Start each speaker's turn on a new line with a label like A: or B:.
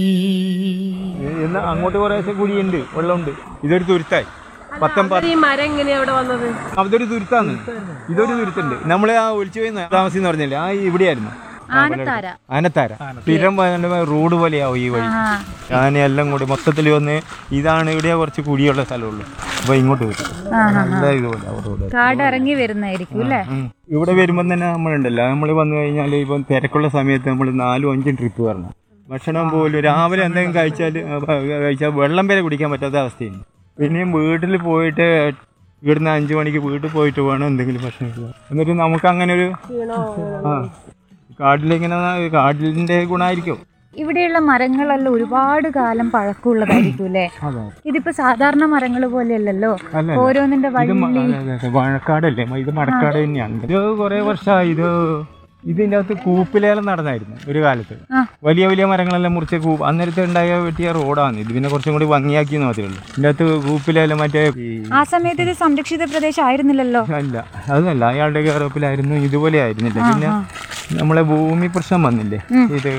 A: ഇന്ന് അങ്ങോട്ട് കുറേശ്ശെ കുഴിയുണ്ട് വെള്ളമുണ്ട് ഇതൊരു തുരുത്തായി പത്തൊമ്പത്
B: ഈ മരം എങ്ങനെയാ അവിടെ വന്നത്
A: അതൊരു തുരുത്താന്ന് ഇതൊരു തുരുത്തുണ്ട് നമ്മള് ആ ഒലിച്ചു പോയി താമസം എന്ന് പറഞ്ഞില്ലേ ആ ഇവിടെയായിരുന്നു
C: ആനത്താര
A: ആനത്താര സ്ഥിരം പോയ റോഡ് പോലെയാവും ഈ വഴി ഞാൻ എല്ലാം കൂടി മൊത്തത്തിൽ വന്ന് ഇതാണ് ഇവിടെ കുറച്ച് കുഴിയുള്ള സ്ഥലമുള്ളൂ അപ്പൊ ഇങ്ങോട്ട് വരും നല്ല ഇതുപോലെ റോഡ്
C: കാട് ഇറങ്ങി വരുന്നതായിരിക്കും അല്ലേ
A: ഉം. ഇവിടെ വരുമ്പോൾ തന്നെ നമ്മളുണ്ടല്ലോ നമ്മൾ വന്നു കഴിഞ്ഞാൽ ഇപ്പം തിരക്കുള്ള സമയത്ത് നമ്മൾ നാലും അഞ്ചും ട്രിപ്പ് വരണം ഭക്ഷണം പോലും രാവിലെ എന്തെങ്കിലും കഴിച്ചാൽ കഴിച്ചാൽ വെള്ളം വരെ കുടിക്കാൻ പറ്റാത്ത അവസ്ഥയാണ് പിന്നെയും വീട്ടിൽ പോയിട്ട് ഇവിടുന്ന് അഞ്ചു മണിക്ക് വീട്ടിൽ പോയിട്ട് വേണം എന്തെങ്കിലും ഭക്ഷണം കഴിക്കാൻ. എന്നിട്ട് നമുക്ക് അങ്ങനെ ഒരു ആ കാട്ടിലിങ്ങനെ കാട്ടിലിൻ്റെ ഗുണമായിരിക്കും
C: ഇവിടെയുള്ള മരങ്ങളെല്ലാം ഒരുപാട് കാലം പഴക്കമുള്ളതായിരിക്കും അല്ലേ
A: അതെ
C: ഇതിപ്പോ സാധാരണ മരങ്ങൾ പോലെയല്ലല്ലോ
A: അല്ല
C: ഓരോന്നിന്റെ
A: ഇത്
C: വഴി
A: മ- അതെ, അതെ, അതെ. വാഴക്കാടല്ലേ മ- ഇത് മടക്കാട് തന്നെയാണ് ഇത് കുറെ വർഷമായി ഇത് ഇതിൻ്റെ അകത്ത് കൂപ്പിലേലം നടന്നായിരുന്നു ഒരു കാലത്ത്
C: ആ.
A: വലിയ വലിയ മരങ്ങളെല്ലാം മുറിച്ച് കൂ അന്നേരത്തെ ഉണ്ടായ വെട്ടിയ റോഡാണ് ഇത് പിന്നെ കുറച്ചും കൂടി ഭംഗിയാക്കി എന്ന് മാത്രമേ ഉള്ളൂ ഇതിൻ്റെ അകത്ത് കൂപ്പിലേലം മറ്റേ ഈ
C: ആ സമയത്ത് ഇത് സംരക്ഷിത പ്രദേശം ആയിരുന്നില്ലല്ലോ
A: അല്ല അതല്ല അയാളുടെ കേറപ്പിലായിരുന്നു ഇതുപോലെ ആയിരുന്നില്ല പിന്നെ നമ്മളെ ഭൂമി പ്രശ്നം വന്നില്ലേ ഇത്